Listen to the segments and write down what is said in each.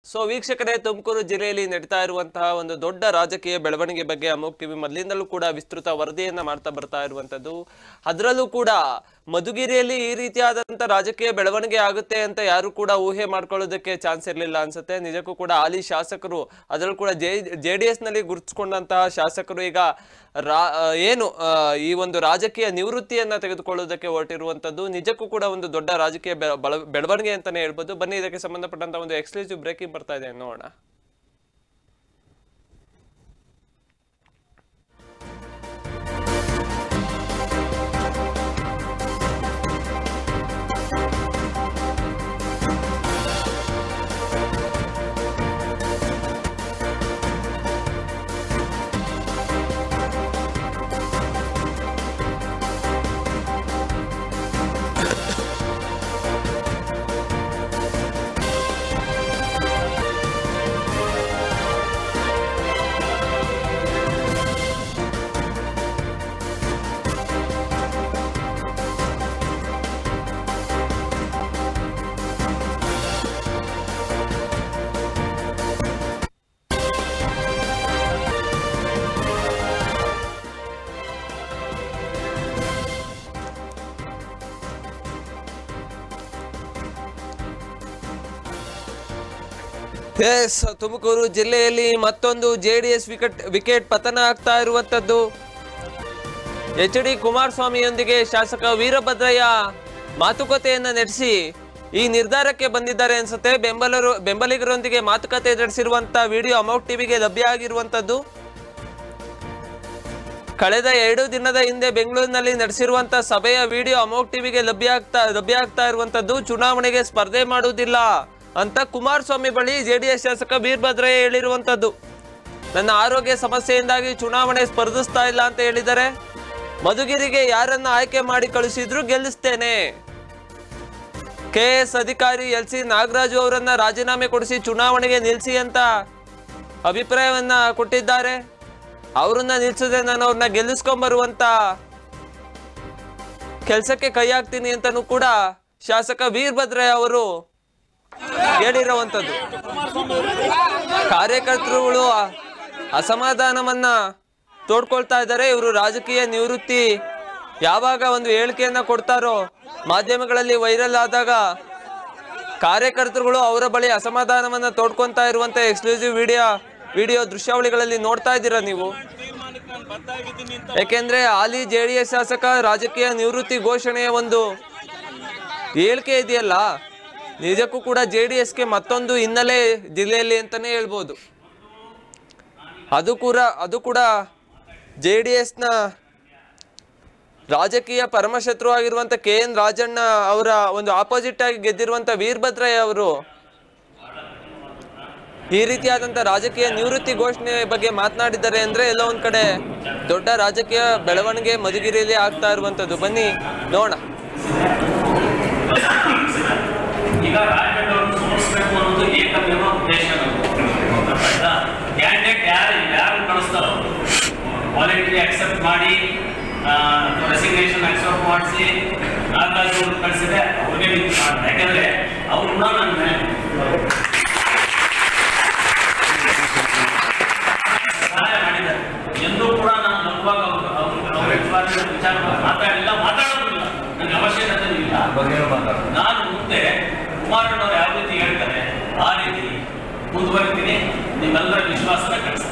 So ವೀಕ್ಷಕರೇ ತುಮಕೂರು ಜಿಲ್ಲೆಯಲ್ಲಿ ನಡೀತಾ ಇರುವಂತಹ ಒಂದು ದೊಡ್ಡ ರಾಜಕೀಯ ಬೆಳವಣಿಗೆ ಬಗ್ಗೆ ಅಮೋಕ್ ಟಿವಿ ಮೊದಲಿಂದಲೂ ಕೂಡ ವಿಸ್ತೃತ ವರದಿಯನ್ನ ಮಾಡ್ತಾ ಬರ್ತಾ ಇರುವಂತದ್ದು ಅದರಲ್ಲೂ ಕೂಡ ಮಧುಗಿರಿಯಲ್ಲಿ ಈ ರೀತಿಯಾದಂತ ರಾಜಕೀಯ ಬೆಳವಣಿಗೆ ಆಗುತ್ತೆ ಅಂತ ಯಾರು ಕೂಡ ಊಹೆ ಮಾಡ್ಕೊಳ್ಳೋದಕ್ಕೆ ಚಾನ್ಸ್ ಇರಲಿಲ್ಲ ಅನ್ಸುತ್ತೆ ನಿಜಕ್ಕೂ ಕೂಡ ಹಾಲಿ ಶಾಸಕರು ಅದರಲ್ಲೂ ಕೂಡ ಜೆ ಜೆ ಡಿ ಎಸ್ ನಲ್ಲಿ ಗುರುತಿಸ್ಕೊಂಡಂತಹ ಶಾಸಕರು ಈಗ ರಾ ಆ, ಏನು ಆ, ಈ ಒಂದು ರಾಜಕೀಯ ನಿವೃತ್ತಿಯನ್ನ ತೆಗೆದುಕೊಳ್ಳೋದಕ್ಕೆ ಹೊರಟಿರುವಂತದ್ದು ನಿಜಕ್ಕೂ ಕೂಡ ಒಂದು ದೊಡ್ಡ ರಾಜಕೀಯ ಬೆ- ಬಳ- ಬೆಳವಣಿಗೆ ಅಂತಾನೆ ಹೇಳ್ಬೋದು ಬನ್ನಿ ಇದಕ್ಕೆ ಸಂಬಂಧಪಟ್ಟಂತ ಒಂದು ಎಕ್ಸ್ಕ್ಲೂಸಿವ್ ಬ್ರೇಕಿಂಗ್ ಬರ್ತಾ ಇದೆ ನೋಡೋಣ ಎಸ್ ತುಮಕೂರು ಜಿಲ್ಲೆಯಲ್ಲಿ ಮತ್ತೊಂದು J D S wicket wicket ಪತನ ಆಗ್ತಾ ಇರುವಂತದ್ದು ಎಚ್ ಡಿ ಕುಮಾರಸ್ವಾಮಿಯೊಂದಿಗೆ ಶಾಸಕ ವೀರಭದ್ರಯ್ಯ ಮಾತುಕತೆಯನ್ನ ನಡೆಸಿ ಈ ನಿರ್ಧಾರಕ್ಕೆ ಬಂದಿದ್ದಾರೆ ಅನ್ಸುತ್ತೆ ಬೆಂಬಲರು ಬೆಂಬಲಿಗರೊಂದಿಗೆ ಮಾತುಕತೆ ನಡೆಸಿರುವಂತ ವಿಡಿಯೋ ಅಮೌಂಟ್ ಟಿವಿಗೆ ಲಭ್ಯ ಆಗಿರುವಂತದ್ದು ಕಳೆದ ಎರಡು ದಿನದ ಹಿಂದೆ ಬೆಂಗಳೂರಿನಲ್ಲಿ ನಡೆಸಿರುವಂತ ಸಭೆಯ ವಿಡಿಯೋ ಅಮೋಕ್ ಟಿವಿಗೆ ಲಭ್ಯ ಆಗ್ತಾ ಲಭ್ಯ ಆಗ್ತಾ ಇರುವಂತದ್ದು ಚುನಾವಣೆಗೆ ಸ್ಪರ್ಧೆ ಮಾಡುವುದಿಲ್ಲ ಅಂತ ಕುಮಾರಸ್ವಾಮಿ ಬಳಿ ಜೆಡಿಎಸ್ ಶಾಸಕ ವೀರಭದ್ರಯ್ಯ ಹೇಳಿರುವಂತದ್ದು ನನ್ನ ಆರೋಗ್ಯ ಸಮಸ್ಯೆಯಿಂದಾಗಿ ಚುನಾವಣೆ ಸ್ಪರ್ಧಿಸ್ತಾ ಇಲ್ಲ ಅಂತ ಹೇಳಿದ್ದಾರೆ ಮಧುಗಿರಿಗೆ ಯಾರನ್ನ ಆಯ್ಕೆ ಮಾಡಿ ಕಳಿಸಿದ್ರು ಗೆಲ್ಲಿಸ್ತೇನೆ ಕೆ ಎಸ್ ಅಧಿಕಾರಿ ಎಲ್ ಸಿ ನಾಗರಾಜು ಅವರನ್ನ ರಾಜೀನಾಮೆ ಕೊಡಿಸಿ ಚುನಾವಣೆಗೆ ನಿಲ್ಲಿಸಿ ಅಂತ ಅಭಿಪ್ರಾಯವನ್ನ ಕೊಟ್ಟಿದ್ದಾರೆ ಅವ್ರನ್ನ ನಿಲ್ಸದೆ ನಾನು ಅವ್ರನ್ನ ಗೆಲ್ಲಿಸ್ಕೊಂಬರುವಂತ ಕೆಲಸಕ್ಕೆ ಕೈ ಹಾಕ್ತೀನಿ ಅಂತಾನೂ ಕೂಡ ಶಾಸಕ ವೀರಭದ್ರಯ್ಯ ಅವರು ಹೇಳಿರುವಂತದ್ದು ಕಾರ್ಯಕರ್ತರುಗಳು ಅ- ಅಸಮಾಧಾನವನ್ನ ತೋಡ್ಕೊಳ್ತಾ ಇದ್ದಾರೆ ಇವರು ರಾಜಕೀಯ ನಿವೃತ್ತಿ ಯಾವಾಗ ಒಂದು ಹೇಳಿಕೆಯನ್ನ ಕೊಡ್ತಾರೋ ಮಾಧ್ಯಮಗಳಲ್ಲಿ ವೈರಲ್ ಆದಾಗ ಕಾರ್ಯಕರ್ತರುಗಳು ಅವರ ಬಳಿ ಅಸಮಾಧಾನವನ್ನ ತೋಡ್ಕೊಂತಾ ಇರುವಂತ ಎಕ್ಸ್ಕ್ಲೂಸಿವ್ ವಿಡಿಯೋ ವಿಡಿಯೋ ದೃಶ್ಯಾವಳಿಗಳಲ್ಲಿ ನೋಡ್ತಾ ಇದ್ದೀರಾ ನೀವು ಯಾಕೆಂದ್ರೆ ಹಾಲಿ ಜೆ ಡಿ ಎಸ್ ಶಾಸಕ ರಾಜಕೀಯ ನಿವೃತ್ತಿ ಘೋಷಣೆಯ ಒಂದು ಹೇಳಿಕೆ ಇದೆಯಲ್ಲ ನಿಜಕ್ಕೂ ಕೂಡ ಜೆ ಡಿ ಎಸ್ಗೆ ಮತ್ತೊಂದು ಹಿನ್ನೆಲೆ ಜಿಲ್ಲೆಯಲ್ಲಿ ಅಂತಾನೆ ಹೇಳ್ಬೋದು ಅದು ಕೂಡ ಅದು ಕೂಡ ಜೆ ಡಿ ಎಸ್ನ ರಾಜಕೀಯ ಪರಮಶತ್ರು ಆಗಿರುವಂತ ಕೆ ಎನ್ ರಾಜಣ್ಣ ಅವರ ಒಂದು ಆಪೋಸಿಟ್ ಆಗಿ ಗೆದ್ದಿರುವಂತ ವೀರಭದ್ರಯ್ಯ ಅವರು ಈ ರೀತಿಯಾದಂತ ರಾಜಕೀಯ ನಿವೃತ್ತಿ ಘೋಷಣೆ ಬಗ್ಗೆ ಮಾತನಾಡಿದ್ದಾರೆ ಅಂದ್ರೆ ಎಲ್ಲೋ ಒಂದ್ ಕಡೆ ದೊಡ್ಡ ರಾಜಕೀಯ ಬೆಳವಣಿಗೆ ಮಧುಗಿರಿಯಲ್ಲಿ ಆಗ್ತಾ ಇರುವಂತದ್ದು ಬನ್ನಿ ನೋಡೋಣ ಈಗ ರಾಜ್ಯದವರು ಸೋಲಿಸ್ಬೇಕು ಅನ್ನೋದು ಏಕಮೇವ ಉದ್ದೇಶ ಕ್ಯಾಂಡಿಡೇಟ್ ಯಾರು ಯಾರು ಕಳಿಸ್ತಾರೋ ವಾಲಂಟ್ರಿ ಅಕ್ಸೆಪ್ಟ್ ಮಾಡಿ ರೆಸಿಗ್ನೇಷನ್ ಅಕ್ಸೆಪ್ಟ್ ಮಾಡಿಸಿ ನಾಗರಾಜ್ ಅವರು ಕಳಿಸಿದ್ರೆ ಅವ್ರಿಗೆ ನಿಂತು ಮಾಡ್ತಾರೆ ಯಾಕಂದ್ರೆ ಅವ್ರು ಕೂಡ ನನ್ನ ಮೇಲೆ ಸಹಾಯ ಮಾಡಿದ್ದಾರೆ ಎಂದೂ ಕೂಡ ನಾನು ನಗುವಾಗ ಅವರು ಅವ್ರ ವಿಚಾರ ವಿಚಾರ ಮಾತಾಡಿಲ್ಲ ಮಾತಾಡೋದಿಲ್ಲ ನನಗೆ ಅವಶ್ಯಕತೆ ಇಲ್ಲ ನಾನು ಮುಂದೆ ಕುಮಾರಣ್ಣವ್ರು ಯಾವ ರೀತಿ ಹೇಳ್ತಾರೆ ಆ ರೀತಿ ಮುಂದುವರಿತೀನಿ ನಿಮ್ಮೆಲ್ಲರ ವಿಶ್ವಾಸನ ಕಳಿಸ್ತೀನಿ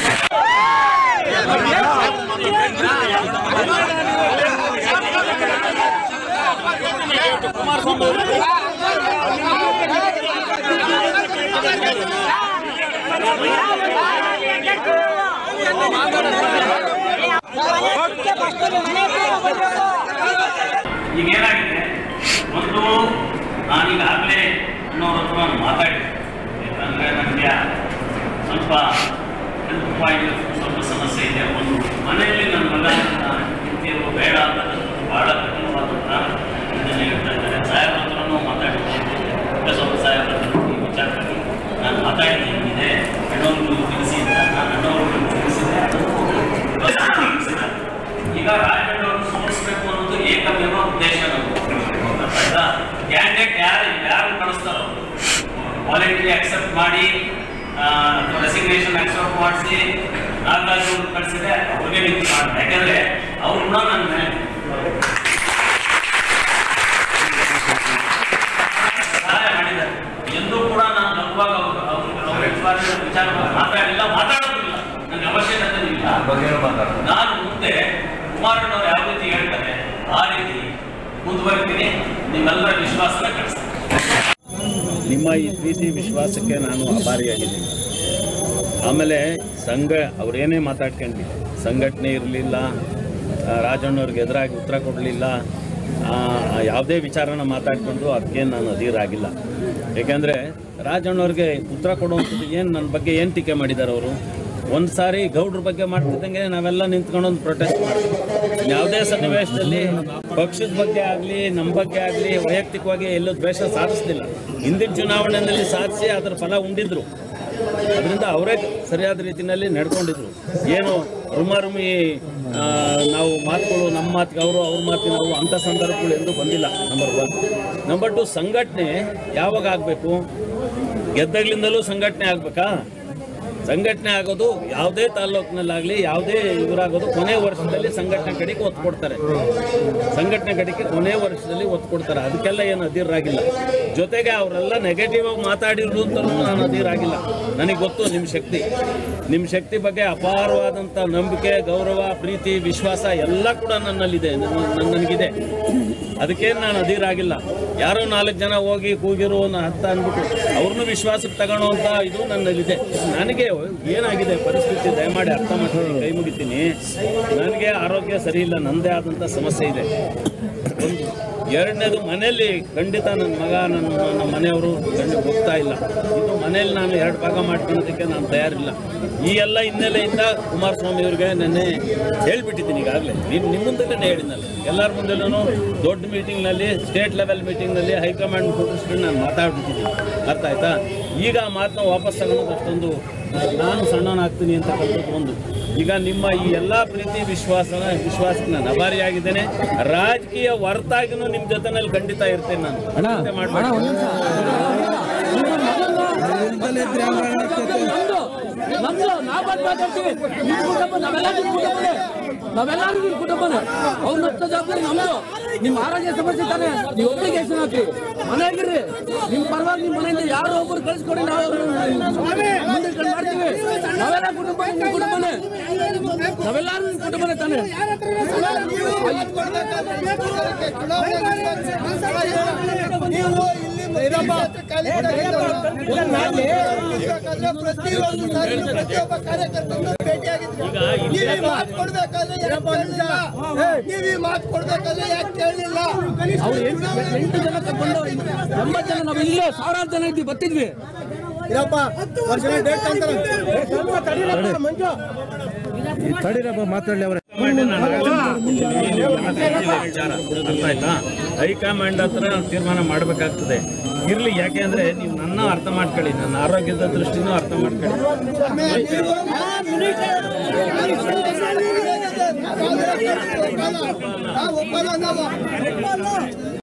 ಈಗ ಏನಾಗಿದೆ ಒಂದು ನಾನೀಗಾಗಲೇ ಅನ್ನೋರ ಹತ್ರ ನಾನು ಮಾತಾಡಿದೆ ಯಾಕಂದರೆ ನನಗೆ ಸ್ವಲ್ಪ ಹೆಲ್ತ್ ಪಾಯಿಂಟ್ ಸ್ವಲ್ಪ ಸಮಸ್ಯೆ ಇದೆ ಒಂದು ಮನೆಯಲ್ಲಿ ನನ್ನ ಮಗ ನನ್ನ ಹೆಂಡತಿಯರು ಬೇಡ ಅಂತ ಭಾಳ ಕಠಿಣವಾದಂಥ ಇದನ್ನು ಹೇಳ್ತಾ ಇದ್ದಾರೆ ಸಾಹೇಬ್ರ ಹತ್ರನೂ ಮಾತಾಡಿದ್ದೀನಿ ಸ್ವಲ್ಪ ಸಾಹೇಬ್ರ ಹತ್ರ ಈ ವಿಚಾರದಲ್ಲಿ ನಾನು ಮಾತಾಡಿದ್ದೀನಿ ಇದೆ ಹೆಣ್ಣವ್ರಿಗೂ ತಿಳಿಸಿ ಅಂತ ನಾನು ಹೆಣ್ಣವ್ರಿಗೂ ತಿಳಿಸಿದೆ ಅದನ್ನು ತಿಳಿಸಿದ್ದಾರೆ. ಈಗ ರಾಜ್ಯದವರು ಸೋಲಿಸ್ಬೇಕು ಅನ್ನೋದು ಏಕಮೇವ ಉದ್ದೇಶ ನಮ್ಮದು ಕ್ಯಾಂಡಿಡೇಟ್ ಯಾರು ಯಾರು ಕಳಿಸ್ತಾರೋ ವಾಲಂಟ್ರಿ ಅಕ್ಸೆಪ್ಟ್ ಮಾಡಿ ಅಥವಾ ರೆಸಿಗ್ನೇಷನ್ ಅಕ್ಸೆಪ್ಟ್ ಮಾಡಿಸಿ ನಾಗರಾಜ್ ಅವ್ರು ಕಳಿಸಿದ್ರೆ ಅವ್ರಿಗೆ ನಿಂತು ಮಾಡಿ ಯಾಕಂದ್ರೆ ಅವ್ರು ಕೂಡ ನನ್ನ ಮೇಲೆ ಸಹಾಯ ಮಾಡಿದ್ದಾರೆ ಎಂದೂ ಕೂಡ ನಾನು ಲಘುವಾಗ ಅವರು ಅವ್ರ ವಿಶ್ವಾಸದ ವಿಚಾರ ಮಾತಾಡಿಲ್ಲ ಮಾತಾಡೋದಿಲ್ಲ ನನಗೆ ಅವಶ್ಯಕತೆ ಇಲ್ಲ ನಾನು ಮುಂದೆ ಕುಮಾರಣ್ಣವ್ರು ಯಾವ ರೀತಿ ಹೇಳ್ತಾರೆ ಆ ರೀತಿ ಮುಂದುವರಿತೀನಿ ನಿಮ್ಮೆಲ್ಲರ ವಿಶ್ವಾಸನ ಕಳಿಸ್ತೀನಿ ನಿಮ್ಮ ಈ ಪ್ರೀತಿ ವಿಶ್ವಾಸಕ್ಕೆ ನಾನು ಆಭಾರಿಯಾಗಿದ್ದೀನಿ ಆಮೇಲೆ ಸಂಘ ಅವ್ರೇನೇ ಮಾತಾಡ್ಕೊಂಡ್ವಿ ಸಂಘಟನೆ ಇರಲಿಲ್ಲ ರಾಜಣ್ಣವ್ರಿಗೆ ಎದುರಾಗಿ ಉತ್ತರ ಕೊಡಲಿಲ್ಲ ಯಾವುದೇ ವಿಚಾರನ ಮಾತಾಡ್ಕೊಂಡು ಅದಕ್ಕೆ ನಾನು ಅಧೀರಾಗಿಲ್ಲ ಏಕೆಂದರೆ ರಾಜಣ್ಣವ್ರಿಗೆ ಉತ್ತರ ಕೊಡುವಂಥದ್ದು ಏನು ನನ್ನ ಬಗ್ಗೆ ಏನು ಟೀಕೆ ಮಾಡಿದ್ದಾರೆ ಅವರು ಒಂದು ಸಾರಿ ಗೌಡ್ರ ಬಗ್ಗೆ ಮಾಡ್ತಿದ್ದಂಗೆ ನಾವೆಲ್ಲ ನಿಂತ್ಕೊಂಡು ಒಂದು ಪ್ರೊಟೆಸ್ಟ್ ಮಾಡ್ತೀವಿ ಯಾವುದೇ ಸನ್ನಿವೇಶದಲ್ಲಿ ಪಕ್ಷದ ಬಗ್ಗೆ ಆಗಲಿ ನಮ್ಮ ಬಗ್ಗೆ ಆಗಲಿ ವೈಯಕ್ತಿಕವಾಗಿ ಎಲ್ಲೂ ದ್ವೇಷ ಸಾಧಿಸ್ಲಿಲ್ಲ ಹಿಂದಿನ ಚುನಾವಣೆಯಲ್ಲಿ ಸಾಧಿಸಿ ಅದರ ಫಲ ಉಂಡಿದ್ರು ಅದರಿಂದ ಅವರೇ ಸರಿಯಾದ ರೀತಿಯಲ್ಲಿ ನಡ್ಕೊಂಡಿದ್ರು ಏನು ರುಮಾರುಮಿ ಆ, ನಾವು ಮಾತುಗಳು ನಮ್ಮ ಮಾತಿಗೆ ಅವರು ಅವ್ರ ಮಾತಿಗೆ ನಾವು ಅಂಥ ಸಂದರ್ಭಗಳು ಎಂದೂ ಬಂದಿಲ್ಲ ನಂಬರ್ ಒನ್ ನಂಬರ್ ಟು ಸಂಘಟನೆ ಯಾವಾಗ ಆಗಬೇಕು ಗೆದ್ದಾಗ್ಲಿಂದಲೂ ಸಂಘಟನೆ ಆಗಬೇಕಾ ಸಂಘಟನೆ ಆಗೋದು ಯಾವುದೇ ತಾಲ್ಲೂಕಿನಲ್ಲಾಗಲಿ ಯಾವುದೇ ಇವರಾಗೋದು ಕೊನೆ ವರ್ಷದಲ್ಲಿ ಸಂಘಟನೆ ಕಡೆಗೆ ಒತ್ತು ಕೊಡ್ತಾರೆ ಸಂಘಟನೆ ಕಡೆಗೆ ಕೊನೆ ವರ್ಷದಲ್ಲಿ ಒತ್ತು ಕೊಡ್ತಾರೆ ಅದಕ್ಕೆಲ್ಲ ಏನು ಅಧೀರಾಗಿಲ್ಲ ಜೊತೆಗೆ ಅವರೆಲ್ಲ ನೆಗೆಟಿವ್ ಆಗಿ ಮಾತಾಡಿದ್ರು ಅಂತಲೂ ನಾನು ಅಧೀರಾಗಿಲ್ಲ ನನಗೆ ಗೊತ್ತು ನಿಮ್ಮ ಶಕ್ತಿ ನಿಮ್ಮ ಶಕ್ತಿ ಬಗ್ಗೆ ಅಪಾರವಾದಂಥ ನಂಬಿಕೆ ಗೌರವ ಪ್ರೀತಿ ವಿಶ್ವಾಸ ಎಲ್ಲ ಕೂಡ ನನ್ನಲ್ಲಿದೆ ನನ್ನ- ನನ್ನ- ನನಗಿದೆ ಅದಕ್ಕೇನು ನಾನು ಅಧೀರಾಗಿಲ್ಲ ಯಾರೋ ನಾಲ್ಕು ಜನ ಹೋಗಿ ಕೂಗಿರು ನ- ಅಂತ ಅಂದ್ಬಿಟ್ಟು ಅವ್ರನ್ನೂ ವಿಶ್ವಾಸಕ್ಕೆ ತಗೊಳ್ಳೋಂಥ ಇದು ನನ್ನಲ್ಲಿದೆ ನನಗೆ ಏನಾಗಿದೆ ಪರಿಸ್ಥಿತಿ ದಯಮಾಡಿ ಅರ್ಥ ಮಾಡ್ತೀನಿ ಕೈ ಮುಗಿತೀನಿ ನನಗೆ ಆರೋಗ್ಯ ಸರಿ ಇಲ್ಲ ನನ್ನದೇ ಆದಂಥ ಸಮಸ್ಯೆ ಇದೆ ಒಂದು ಎರಡನೇದು ಮನೆಯಲ್ಲಿ ಖಂಡಿತ ನನ್ನ ಮಗ ನನ್ನ ನಮ್ಮ ಮನೆಯವರು ಖಂಡಿತ ಹೋಗ್ತಾ ಇಲ್ಲ ಇದು ಮನೆಯಲ್ಲಿ ನಾನು ಎರಡು ಭಾಗ ಮಾಡ್ಕೊಳ್ಳೋದಕ್ಕೆ ನಾನು ತಯಾರಿಲ್ಲ ಈ ಎಲ್ಲ ಹಿನ್ನೆಲೆಯಿಂದ ಕುಮಾರಸ್ವಾಮಿ ಅವರಿಗೆ ನೆನ್ನೆ ಹೇಳ್ಬಿಟ್ಟಿದ್ದೀನಿ ಈಗಾಗಲೇ ನಿಮ್ಮ ನಿಮ್ಮ ಮುಂದೆನೇ ಹೇಳಿದ್ನಲ್ಲ ಎಲ್ಲರ ಮುಂದೆಲ್ಲೂ ದೊಡ್ಡ ಮೀಟಿಂಗ್ನಲ್ಲಿ ಸ್ಟೇಟ್ ಲೆವೆಲ್ ಮೀಟಿಂಗ್ನಲ್ಲಿ ಹೈಕಮಾಂಡ್ ಕೂರಿಸ್ಬಿಟ್ಟು ನಾನು ಮಾತಾಡ್ಬಿಟ್ಟಿದ್ದೀನಿ ಅರ್ಥ ಆಯ್ತಾ ಈಗ ಆ ಮಾತನ್ನ ವಾಪಸ್ ತಗೊಳ್ಳೋದು ಅಷ್ಟೊಂದು ನಾನು ಸಣ್ಣನಾಗ್ತೀನಿ ಅಂತಕ್ಕಂಥದ್ದು ಒಂದು ಈಗ ನಿಮ್ಮ ಈ ಎಲ್ಲ ಪ್ರೀತಿ ವಿಶ್ವಾಸನ ವಿಶ್ವಾಸಕ್ಕೆ ನಾನು ಅಭಾರಿಯಾಗಿದ್ದೇನೆ ರಾಜಕೀಯ ಹೊರತಾಗಿನೂ ನಿಮ್ಮ ಜೊತೆನಲ್ಲಿ ಖಂಡಿತ ಇರ್ತೇನೆ ನಾನು ಚಿಂತೆ ಮಾಡ್ಬೇಡಿ. ನಮ್ದು ನಮ್ದು ನಾವ್ ಬಂದ್ ಮಾತಾಡ್ತೀವಿ ನಿಮ್ ಕುಟುಂಬ ನಾವೆಲ್ಲ ನಿಮ್ ಕುಟುಂಬನೇ ನಾವೆಲ್ಲರೂ ನಿಮ್ ಕುಟುಂಬನೇ ಅವ್ರ ನಷ್ಟ ಜವಾಬ್ದಾರಿ ನಮ್ದು ನಿಮ್ ಆರೋಗ್ಯ ಸಮಸ್ಯೆ ತಾನೆ ನೀವು ಒಬ್ಬರಿಗೆ ಹೆಸರು ಹಾಕಿ ಮನೆಯಾಗಿರ್ರಿ ನಿಮ್ ಪರವಾಗಿ ನಿಮ್ ಮನೆಯಿಂದ ಯಾರೋ ಒಬ್ರು ಕಳಿಸ್ಕೊಡಿ ನಾವು ಮುಂದೆ ಇಟ್ಕೊಂಡ್ ಮಾಡ್ತೀವಿ ನಾವೆಲ್ಲ ಕುಟುಂಬ ನಿಮ್ ಕುಟುಂಬನೇ ನಾವೆಲ್ಲರೂ ನಿಮ್ ಕುಟುಂಬನೇ ತಾನೆ ನೀವು ಇಲ್ಲಿ ಪ್ರತಿಯೊಂದು ಸಾರಿ ಪ್ರತಿಯೊಬ್ಬ ಕಾರ್ಯಕರ್ತರನ್ನು ಭೇಟಿಯಾಗಿದ್ದೀರಿ ನೀವು ಈ ಮಾತು ಕೊಡ್ಬೇಕಾದ್ರೆ ಯಾಕೆ ಕೇಳಲಿಲ್ಲ ನೀವು ಈ ಮಾತು ಕೊಡ್ಬೇಕಾದ್ರೆ ಯಾಕೆ ಕೇಳಲಿಲ್ಲ ಅವ್ರು ಎಂಟು ಎಂಟು ಜನ ತಗೊಂಡು ಎಂಬತ್ತು ಜನ ನಾವು ಇಲ್ಲೇ ಸಾವಿರಾರು ಜನ ಇದ್ವಿ ಬರ್ತಿದ್ವಿ ಇರಪ್ಪ ವರ್ಷ ಡೇಟ್ ಅಂತಾರೆ ವಿಚಾರ ಅರ್ಥ ಆಯ್ತಾ ಹೈಕಮಾಂಡ್ ಹತ್ರ ನಾವು ತೀರ್ಮಾನ ಮಾಡಬೇಕಾಗ್ತದೆ ಇರ್ಲಿ ಯಾಕೆ ಅಂದ್ರೆ ನೀವು ನನ್ನ ಅರ್ಥ ಮಾಡ್ಕೊಳ್ಳಿ ನನ್ನ ಆರೋಗ್ಯದ ದೃಷ್ಟಿನೂ ಅರ್ಥ ಮಾಡ್ಕೊಳ್ಳಿ ನಾವು ಒಪ್ಪಲ್ಲ ನಾವು